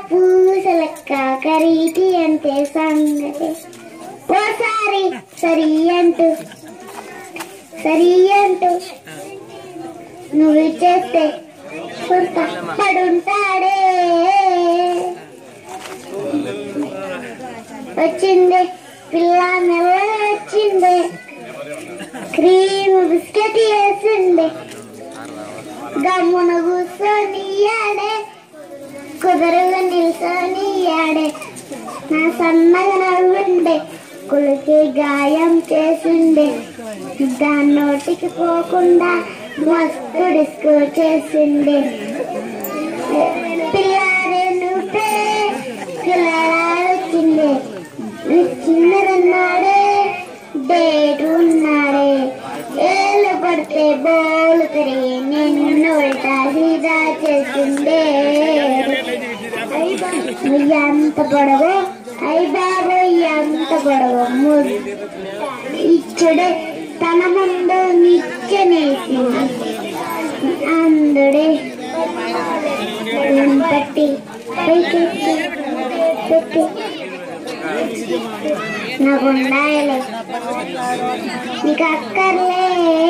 పూసలక్క కరీటి అంటే సంగతి ఓసారి సరి అంటూ సరి అంటూ నువ్వు చేస్తే కొంత పడుంటాడే వచ్చింది పిల్ల నెల వచ్చింది క్రీమ్ బిస్కెట్ వేసింది గమ్మున కూర్చొని ఆడే కుదరగా నిల్చొని ఆడే నా సన్నగా నవ్వుండే కులికి గాయం చేసిండే దాని నోటికి పోకుండా మస్తు డిస్కో చేసిండే పిల్లారే నువ్వే పిల్లడాడొచ్చిండే చిన్నదన్నాడే డేట్ ఉన్నాడే ఏళ్ళు పడితే బోలు తిరిగి నిన్ను ఉల్టా సీదా చేసిందే ఎంత పొడవు అయ్యి బాబు ఎంత పొడవు ముద్దు ఇచ్చుడే తన ముందు నిచ్చనేసింది అందుడే పెట్టి పైకి పెట్టి నాకు ఉండాలి నీకు అక్కర్లే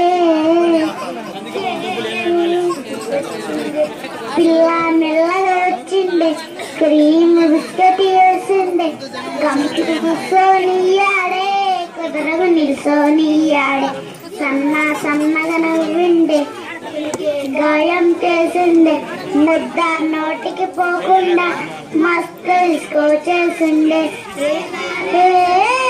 పిల్ల మెల్లగా వచ్చింది క్రీమ్ బిస్కెట్ వేసింది గంకి కూర్చొని ఆడే కుదరగు నిల్చొని ఆడే సన్న సన్నగా నవ్వింది గాయం చేసింది ముద్ద నోటికి పోకుండా మస్తు తీసుకో చేసింది ఏ